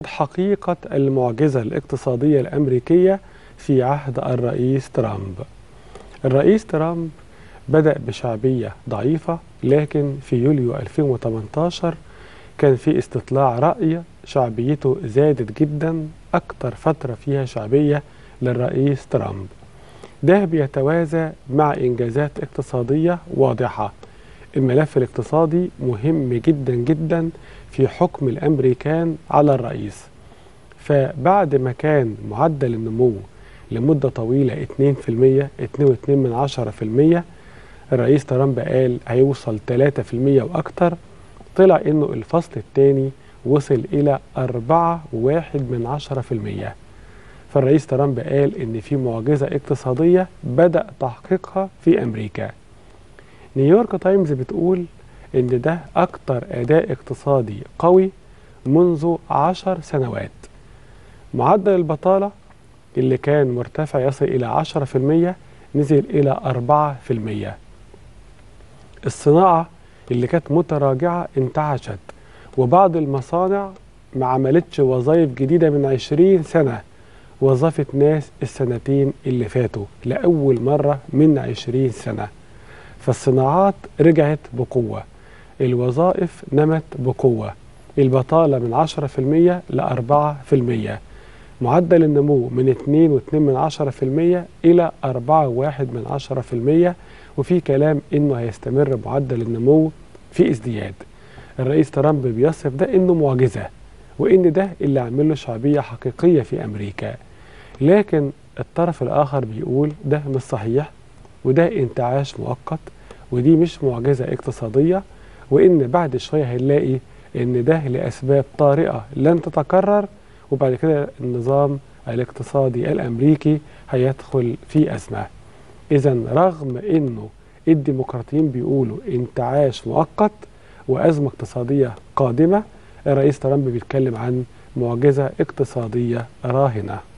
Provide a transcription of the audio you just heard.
حقيقة المعجزة الاقتصادية الأمريكية في عهد الرئيس ترامب الرئيس ترامب بدأ بشعبية ضعيفة لكن في يوليو 2018 كان في استطلاع رأي شعبيته زادت جدا أكتر فترة فيها شعبية للرئيس ترامب ده بيتوازى مع إنجازات اقتصادية واضحة الملف الاقتصادي مهم جدا جدا في حكم الأمريكان على الرئيس فبعد ما كان معدل النمو لمدة طويلة 2% 2.2 من 10% الرئيس ترامب قال هيوصل 3% وأكتر طلع إنه الفصل الثاني وصل إلى 4.1 من 10% فالرئيس ترامب قال إن في معجزة اقتصادية بدأ تحقيقها في أمريكا نيويورك تايمز بتقول إن ده أكتر أداء اقتصادي قوي منذ عشر سنوات معدل البطالة اللي كان مرتفع يصل إلى 10% نزل إلى 4% الصناعة اللي كانت متراجعة انتعشت وبعض المصانع ما عملتش وظائف جديدة من 20 سنة وظفت ناس السنتين اللي فاتوا لأول مرة من 20 سنة فالصناعات رجعت بقوة الوظائف نمت بقوة البطالة من 10% ل 4% معدل النمو من 2.2 من 10% إلى 4.1 من 10% وفي كلام إنه هيستمر معدل النمو في ازدياد الرئيس ترامب بيصف ده إنه معجزة وإن ده اللي عمل له شعبية حقيقية في أمريكا لكن الطرف الآخر بيقول ده مش صحيح وده انتعاش مؤقت ودي مش معجزة اقتصادية وإن بعد شوية هنلاقي إن ده لأسباب طارئة لن تتكرر وبعد كده النظام الاقتصادي الأمريكي هيدخل في أزمة إذا رغم إنه الديمقراطيين بيقولوا انتعاش مؤقت وأزمة اقتصادية قادمة الرئيس ترامب بيتكلم عن معجزة اقتصادية راهنة